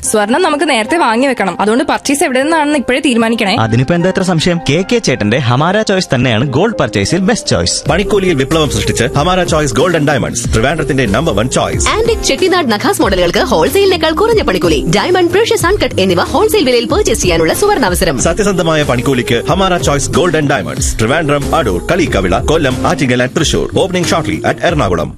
സ്വർണം നമുക്ക് നേരത്തെ വാങ്ങി വെക്കണം അതുകൊണ്ട് പർച്ചേസ് എവിടെ നിന്നാണെന്ന് ഇപ്പോഴേ തീരുമാനിക്കണേ അതിനിപ്പോ എന്താ ഇത്ര സംശയം കെ കെ ചേട്ടന്റെ ഹമാര ചോയ്സ് തന്നെയാണ് ഗോൾഡ് പർച്ചേസിൽ ബെസ്റ്റ് ചോയ്സ് പണിക്കൂലിയിൽ വിപ്ലവം സൃഷ്ടിച്ച് Hamara choice gold and diamonds ട്രിവാൻഡ്രത്തിന്റെ number one choice antique Chettinad Nakhas മോഡലുകൾക്ക് ഹോൾസെയിലിനേക്കാൾ കുറഞ്ഞ പണിക്കൂലി ഡയമണ്ട് പ്രഷ്യസ് അൺകട്ട് എന്നിവ ഹോൾസെയിൽ വിലയിൽ പർച്ചേസ് ചെയ്യാനുള്ള സുവർണാവസരം സത്യസന്ധമായ പണിക്കൂലിക്ക് Hamara choice gold and diamonds Trivandrum Adoor Kaliyikkavila Kollam Attingal and Thrissur opening shortly at Ernakulam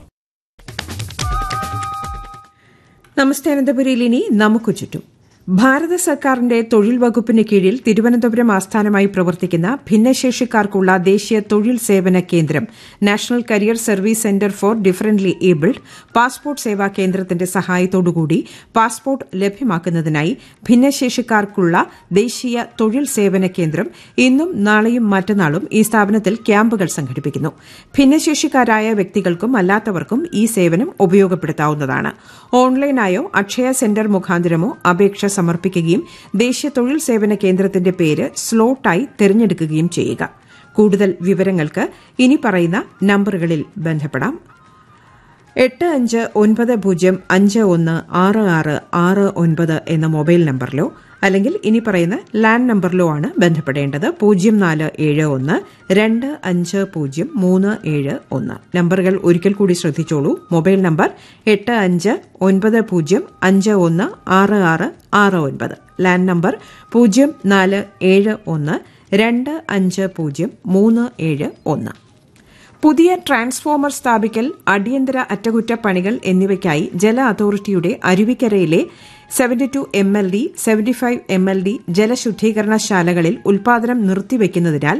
നമസ്തേ അനന്തപുരിയിൽ ഇനി നമുക്ക് ചുറ്റും ഭാരത സർക്കാരിന്റെ തൊഴിൽ വകുപ്പിന് കീഴിൽ തിരുവനന്തപുരം ആസ്ഥാനമായി പ്രവർത്തിക്കുന്ന ഭിന്നശേഷിക്കാർക്കുള്ള ദേശീയ തൊഴിൽ സേവന കേന്ദ്രം national career service centre for differently abled passport Seva കേന്ദ്രത്തിന്റെ സഹായത്തോടുകൂടി പാസ്പോർട്ട് ലഭ്യമാക്കുന്നതിനായി ഭിന്നശേഷിക്കാർക്കുള്ള ദേശീയ തൊഴിൽ സേവന കേന്ദ്രം ഇന്നും നാളെയും മറ്റന്നാളും ഈ സ്ഥാപനത്തിൽ ക്യാമ്പുകൾ സംഘടിപ്പിക്കുന്നു ഭിന്നശേഷിക്കാരായ വ്യക്തികൾക്കും അല്ലാത്തവർക്കും ഈ സേവനം ഉപയോഗപ്പെടുത്താവുന്നതാണ് ഓൺലൈനായോ അക്ഷയ സെന്റർ മുഖാന്തരമോ അപേക്ഷ സമർപ്പിക്കുകയും ദേശീയ തൊഴിൽ സേവന കേന്ദ്രത്തിന്റെ പേര് സ്ലോട്ടായി തിരഞ്ഞെടുക്കുകയും ചെയ്യുക കൂടുതൽ വിവരങ്ങൾക്ക് ഇനി പറയുന്ന നമ്പറുകളിൽ ബന്ധപ്പെടാം എട്ട് അഞ്ച് ഒൻപത് പൂജ്യം അഞ്ച് ഒന്ന് ആറ് ആറ് ആറ് ഒൻപത് എന്ന മൊബൈൽ നമ്പറിലോ അല്ലെങ്കിൽ ഇനി പറയുന്ന ലാൻഡ് നമ്പറിലോ ആണ് ബന്ധപ്പെടേണ്ടത് പൂജ്യം നാല് ഏഴ് ഒന്ന് രണ്ട് അഞ്ച് പൂജ്യം മൂന്ന് ഏഴ് ഒന്ന് നമ്പറുകൾ ഒരിക്കൽ കൂടി ശ്രദ്ധിച്ചോളൂ മൊബൈൽ നമ്പർ എട്ട് അഞ്ച് ഒൻപത് പൂജ്യം അഞ്ച് ഒന്ന് ആറ് ആറ് ആറ് ഒൻപത് ലാൻഡ് നമ്പർ പൂജ്യം നാല് ഏഴ് ഒന്ന് രണ്ട് അഞ്ച് പൂജ്യം മൂന്ന് ഏഴ് ഒന്ന് പുതിയ ട്രാൻസ്ഫോമർ സ്ഥാപിക്കൽ അടിയന്തര അറ്റകുറ്റപ്പണികൾ എന്നിവയ്ക്കായി ജല അതോറിറ്റിയുടെ അരുവിക്കരയിലെ seventy two M L D seventy five M L D ജലശുദ്ധീകരണശാലകളിൽ ഉൽപാദനം നിർത്തിവെക്കുന്നതിനാൽ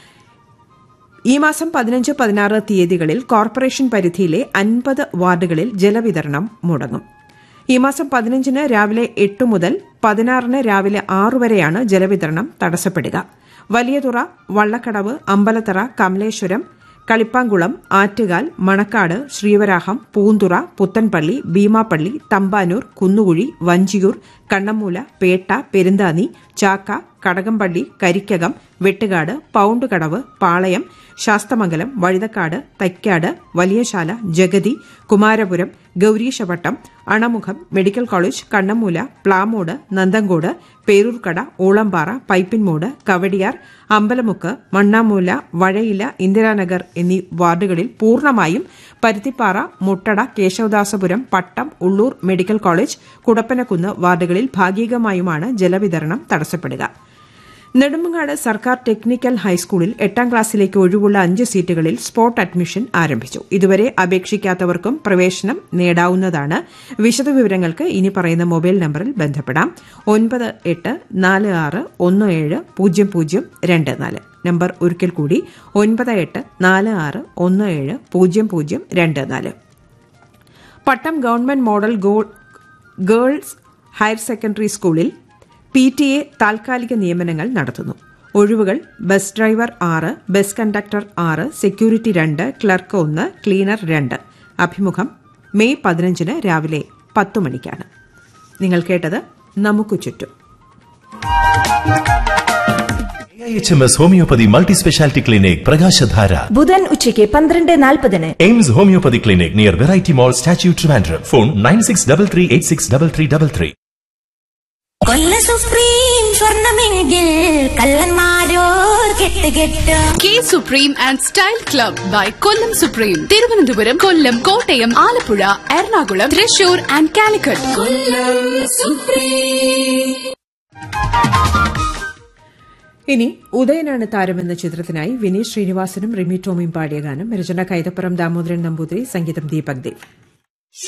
ഈ മാസം പതിനഞ്ച് പതിനാറ് തീയതികളിൽ കോർപ്പറേഷൻ പരിധിയിലെ അൻപത് വാർഡുകളിൽ ജലവിതരണം മുടങ്ങും ഈ മാസം പതിനഞ്ചിന് രാവിലെ എട്ട് മുതൽ പതിനാറിന് രാവിലെ ആറു വരെയാണ് ജലവിതരണം തടസ്സപ്പെടുക വലിയതുറ വള്ളക്കടവ് അമ്പലത്തറ കമലേശ്വരം കളിപ്പാങ്കുളം ആറ്റുകാൽ മണക്കാട് ശ്രീവരാഹം പൂന്തുറ പുത്തൻപള്ളി ഭീമാപ്പള്ളി തമ്പാനൂർ കുന്നുകുഴി വഞ്ചിയൂർ കണ്ണമ്മൂല പേട്ട പെരുന്താനി ചാക്ക കടകംപള്ളി കരിക്കകം വെട്ടുകാട് പൌണ്ടുകടവ് പാളയം ശാസ്തമംഗലം വഴുതക്കാട് തൈക്കാട് വലിയശാല ജഗതി കുമാരപുരം ഗൌരീശവട്ടം അണമുഖം മെഡിക്കൽ കോളേജ് കണ്ണമ്മൂല പ്ലാമൂട് നന്തങ്കോട് പേരൂർക്കട ഊളംപാറ പൈപ്പിൻമൂട് കവടിയാർ അമ്പലമുക്ക് മണ്ണാമൂല വഴയില ഇന്ദിരാനഗർ എന്നീ വാർഡുകളിൽ പൂർണ്ണമായും പരുത്തിപ്പാറ മുട്ടട കേശവദാസപുരം പട്ടം ഉള്ളൂർ മെഡിക്കൽ കോളേജ് കുടപ്പനക്കുന്ന് വാർഡുകളിൽ ഭാഗികമായുമാണ് ജലവിതരണം തടസ്സപ്പെടുക നെടുമങ്ങാട് സർക്കാർ ടെക്നിക്കൽ ഹൈസ്കൂളിൽ എട്ടാം ക്ലാസ്സിലേക്ക് ഒഴിവുള്ള അഞ്ച് സീറ്റുകളിൽ സ്പോട്ട് അഡ്മിഷൻ ആരംഭിച്ചു ഇതുവരെ അപേക്ഷിക്കാത്തവർക്കും പ്രവേശനം നേടാവുന്നതാണ് വിശദവിവരങ്ങൾക്ക് ഇനി പറയുന്ന മൊബൈൽ നമ്പറിൽ ബന്ധപ്പെടാം ഒൻപത് എട്ട് നാല് ആറ് ഒന്ന് ഏഴ് പൂജ്യം പൂജ്യം രണ്ട് നാല് നമ്പർ ഒരിക്കൽ കൂടി ഒൻപത് എട്ട് നാല് ആറ് ഒന്ന് ഏഴ് പൂജ്യം പൂജ്യം രണ്ട് നാല് Pattom government model girls higher secondary സ്കൂളിൽ പി ടി എ താൽക്കാലിക നിയമനങ്ങൾ നടത്തുന്നു ഒഴിവുകൾ ബസ് ഡ്രൈവർ ആറ് ബസ് കണ്ടക്ടർ ആറ് സെക്യൂരിറ്റി രണ്ട് ക്ലർക്ക് ഒന്ന് ക്ലീനർ രണ്ട് അഭിമുഖം മെയ് പതിനഞ്ചിന് രാവിലെ പത്തു മണിക്കാണ് നിങ്ങൾ കേട്ടത് നമുക്ക് ചുറ്റും H M S homoeopathy multi speciality clinic പ്രകാശധാര ബുധൻ ഉച്ചയ്ക്ക് പന്ത്രണ്ട് നാൽപ്പതിന് Aims homoeopathy clinic near variety mall Statue Trivandrum phone nine six double three eight six double three double three കൊല്ല സുപ്രീം സ്വർണമെങ്കിൽ കള്ളന്മാരോർ കെട്ട് കെട്ട് കെ Supreme and style club by Kollam Supreme Thiruvananthapuram Kollam Kottayam Alappuzha Ernakulam Thrissur and Calicut ഇനി ഉദയനാണ് താരമെന്ന ചിത്രത്തിനായി വിനീത് ശ്രീനിവാസനും റിമി ടോമിയും പാടിയ ഗാനം രചന കൈതപ്പുറം ദാമോദരൻ നമ്പൂതിരി സംഗീതം ദീപക് ദേവ്